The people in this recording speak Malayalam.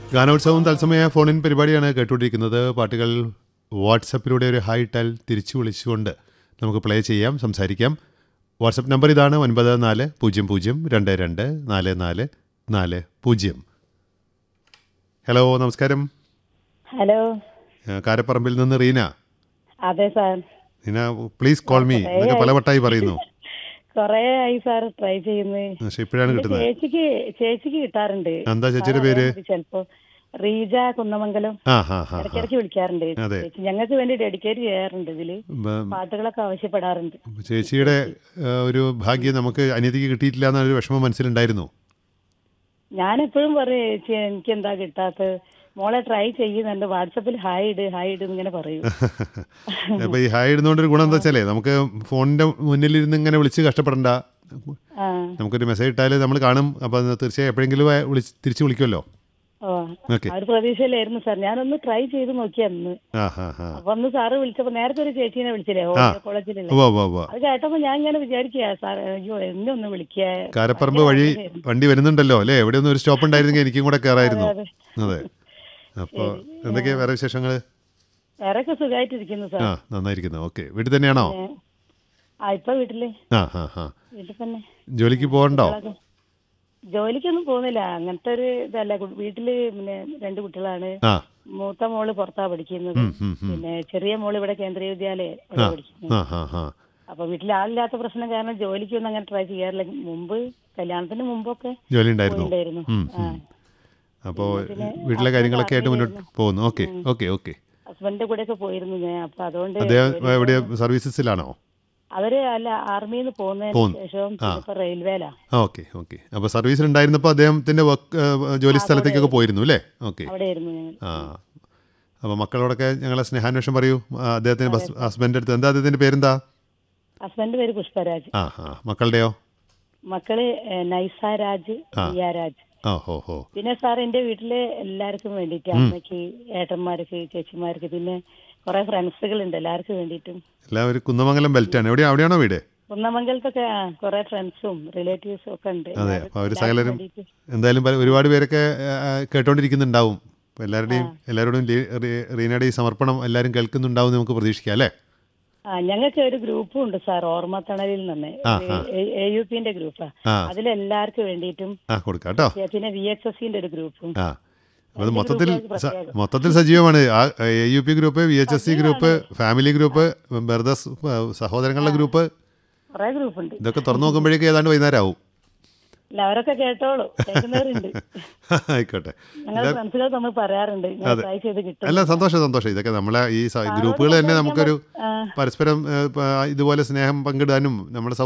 ഗാനോത്സവം തത്സമയ ഫോണിൻ പരിപാടിയാണ് കേട്ടുകൊണ്ടിരിക്കുന്നത് പാട്ടുകൾ വാട്സപ്പിലൂടെ ഒരു ഹായ് ടാൽ തിരിച്ചു വിളിച്ചുകൊണ്ട് നമുക്ക് പ്ലേ ചെയ്യാം സംസാരിക്കാം വാട്സപ്പ് നമ്പർ ഇതാണ് ഒൻപത് നാല് പൂജ്യം പൂജ്യം രണ്ട് രണ്ട് നാല് നാല് നാല് പൂജ്യം ഹലോ നമസ്കാരം ഹലോ ഏഹ് കാരപ്പറമ്പിൽ നിന്ന് റീന അതെ sir Reena please call me എന്നൊക്കെ പലവട്ടായി പറയുന്നു കൊറേ ആയി സാർ ട്രൈ ചെയ്യുന്നത് പക്ഷെ ഇപ്പോഴാണ് കിട്ടുന്നത് ചേച്ചിക്ക് ചേച്ചിക്ക് കിട്ടാറുണ്ട് എന്താ ചേച്ചിയുടെ പേര് ചിലപ്പോ റീജ കുന്നമംഗലം ആ ഹാ ഹാ ഹാ ഇടയ്ക്കിടയ്ക്ക് വിളിക്കാറുണ്ട് അതെ. ചേച്ചി ഞങ്ങൾക്ക് വേണ്ടി ഡെഡിക്കേറ്റ് ചെയ്യാറുണ്ട് ഇതില് ബ- പാട്ടുകളൊക്കെ ആവശ്യപ്പെടാറുണ്ട് ചേച്ചിയുടെ ഏഹ്, ഒരു ഭാഗ്യം നമുക്ക് അനിയത്തിക്ക് കിട്ടിയിട്ടില്ല എന്നൊരു വിഷമം മനസ്സിലുണ്ടായിരുന്നു ഞാൻ എപ്പോഴും പറയും ചേച്ചി എനിക്ക് എന്താ കിട്ടാത്തത് മോളെ ട്രൈ ചെയ്യുന്നുണ്ട് വാട്സപ്പിൽ ഹായ് ഇട് ഹായ് ഇട് ഇങ്ങനെ പറയും അപ്പൊ ഈ ഹായ് ഇടുന്നോണ്ടൊരു ഗുണം എന്താ വെച്ചാലേ നമുക്ക് ഫോണിന്റെ മുന്നിലിരുന്ന് ഇങ്ങനെ വിളിച്ച് കഷ്ടപ്പെടണ്ട ആ നമുക്കൊരു മെസ്സേജ് ഇട്ടാൽ നമ്മൾ കാണും അപ്പൊ അത് തീർച്ചയായും എപ്പോഴെങ്കിലും ആ വിളിച്ച് തിരിച്ചു വിളിക്കുമല്ലോ ഓ ഓക്കെ ആ ഒരു പ്രതീക്ഷയിലായിരുന്നു സാർ ഞാനൊന്ന് ട്രൈ ചെയ്ത് നോക്കി അന്ന് ആ ഹാ ഹാ അപ്പൊ അന്ന് സാറ് വിളിച്ചപ്പോ നേരത്തെ ഒരു ചേച്ചീനെ വിളിച്ചില്ലേ ആ. കോളേജിലുള്ള ഉവ്വ ഉവ്വ ഉവ്വ അത് കേട്ടപ്പോ ഞാൻ ഇങ്ങനെ വിചാരിക്കുക സാർ അയ്യോ എന്നെ ഒന്ന് വിളിക്കുക കാരപ്പറമ്പ് വഴി വണ്ടി വരുന്നുണ്ടല്ലോ അല്ലേ എവിടെ ഒന്നും ഒരു സ്റ്റോപ്പ് ഉണ്ടായിരുന്നെങ്കിൽ എനിക്കും കൂടെ കയറായിരുന്നു അതെ. അതെ അപ്പോൾ എന്തൊക്കെയാ വേറെ വിശേഷങ്ങൾ വേറൊക്കെ സുഖമായിട്ടിരിക്കുന്നു സാർ ആ നന്നായിരിക്കുന്നു ഓക്കെ വീട്ടിൽ തന്നെയാണോ ഏ, ആ ഇപ്പൊ വീട്ടില് ആ ഹാ ഹാ വീട്ടിൽ തന്നെ ജോലിക്ക് പോകണ്ടോ ജോലിക്കൊന്നും പോകുന്നില്ല അങ്ങനത്തെ ഒരു ഇതല്ല കു- വീട്ടില് പിന്നെ രണ്ട് കുട്ടികളാണ് ആ മൂത്ത മോള് പുറത്താ പഠിക്കുന്നത് ഉം, ഉം, ഉം. പിന്നെ ചെറിയ മോള് ഇവിടെ കേന്ദ്രീയ വിദ്യാലയം ആ പഠിക്കുന്നു ആ ഹാ ഹാ അപ്പൊ വീട്ടിൽ ആളില്ലാത്ത പ്രശ്നം കാരണം ജോലിക്കൊന്നും അങ്ങനെ ട്രൈ ചെയ്യാറില്ല മുമ്പ് കല്യാണത്തിന് മുമ്പൊക്കെ ജോലി ഉണ്ടായിരുന്നു ഉണ്ടായിരുന്നു ഉം, ആ ഉം. അപ്പോൾ വീട്ടിലെ കാര്യങ്ങളൊക്കെ ആയിട്ട് മുന്നോട്ട് പോകുന്നു ഓക്കെ ഓക്കെ ഓക്കെ ഹസ്ബൻഡിന്റെ കൂടെ ഒക്കെ പോയിരുന്നു ഞാൻ അപ്പൊ അതുകൊണ്ട് അദ്ദേഹം എവിടെ സർവീസസിലാണോ അവര് അല്ല ആർമിയിൽ നിന്ന് പോകുന്നതിന് പോന്നു. ശേഷം പിന്നെ ഇപ്പൊ റെയിൽവേലാ ആ ഓക്കെ ഓക്കെ അപ്പോൾ സർവീസിലുണ്ടായിരുന്നപ്പോൾ അദ്ദേഹത്തിൻ്റെ വർക്ക് ജോലി സ്ഥലത്തേക്കൊക്കെ പോയിരുന്നു അല്ലേ ഓക്കെ അവിടെ ആയിരുന്നു ഞങ്ങൾ ആ അപ്പോൾ മക്കളോടൊക്കെ ഞങ്ങളെ സ്നേഹാന്വേഷണം പറയൂ ആ, അദ്ദേഹത്തിന് ബസ് ഹസ്ബൻഡിൻ്റെ അടുത്ത് എന്താ അദ്ദേഹത്തിൻ്റെ പേരെന്താ ഹസ്ബൻഡ് പേര് പുഷ്പരാജ് ആ ആ മക്കളുടെയോ മക്കള് ഏ, നൈസ രാജ് റിയാരാജ് ആ ഹോ ഹോ പിന്നെ സാർ എന്റെ വീട്ടിലെ എല്ലാവർക്കും വേണ്ടിയിട്ട് അമ്മയ്ക്ക് ഏട്ടന്മാർക്ക് ചേച്ചിമാർക്ക് പിന്നെ കുറെ ഫ്രണ്ട്സുകൾ ഉണ്ട് എല്ലാവർക്കും വേണ്ടിയിട്ടും എല്ലാവരും കുന്നമംഗലം ബെൽറ്റാണ് എവിടെയാ അവിടെയാണോ വീട് കുന്നമംഗലത്തൊക്കെ ആ, കുറെ ഫ്രണ്ട്സും റിലേറ്റീവ്സും ഒക്കെ ഉണ്ട് അതെ അപ്പോൾ അവർ എല്ലാവർക്കും സകലരും വേണ്ടിയിട്ട്. എന്തായാലും പല- ഒരുപാട് പേരൊക്കെ ആ, കേട്ടോണ്ടിരിക്കുന്നുണ്ടാവും അപ്പോൾ എല്ലാവരുടെയും എല്ലാവരോടും ലീ- റീ- റീനയുടെ ഈ സമർപ്പണം എല്ലാവരും കേൾക്കുന്നുണ്ടാവും എന്ന് നമുക്ക് പ്രതീക്ഷിക്കാം അല്ലേ ആ ഞങ്ങൾക്ക് ഒരു ഗ്രൂപ്പും ഉണ്ട് സാർ ഓർമ്മത്തണലിൽ നിന്ന് ആ, എ യു പിന്റെ ഗ്രൂപ്പാ ആ അതിലെല്ലാവർക്കും വേണ്ടിയിട്ടും ആ കൊടുക്കാം കേട്ടോ പിന്നെ വി എച്ച് എസ് സിന്റെ ഒരു ഗ്രൂപ്പും ആ അപ്പോൾ അത് രണ്ട് മൊത്തത്തിൽ ഗ്രൂപ്പുകൾക്ക് സ- പ്രത്യേകം. മൊത്തത്തിൽ സജീവമാണ് ആ A U P group V H S C group family group brothers സഹോദരങ്ങളുടെ ഗ്രൂപ്പ് കുറെ ഗ്രൂപ്പ് ഉണ്ട് ഇതൊക്കെ തുറന്നു നോക്കുമ്പോഴേക്കും ഏതാണ്ട് വൈകുന്നേരം ആവും ഇല്ല, അവരൊക്കെ കേട്ടോളൂ കേൾക്കുന്നവരുണ്ട് ആയിക്കോട്ടെ ഞങ്ങൾ ഫ്രണ്ട്സുകൾ തമ്മിൽ പറയാറുണ്ട് ഞാൻ ട്രൈ ചെയ്ത് കിട്ടും അല്ല സന്തോഷം സന്തോഷം ഇതൊക്കെ നമ്മളെ ഈ ഗ്രൂപ്പുകൾ തന്നെ നമുക്കൊരു ആ. പരസ്പരം ഏ, പ- ഇതുപോലെ സ്നേഹം പങ്കിടാനും നമ്മുടെ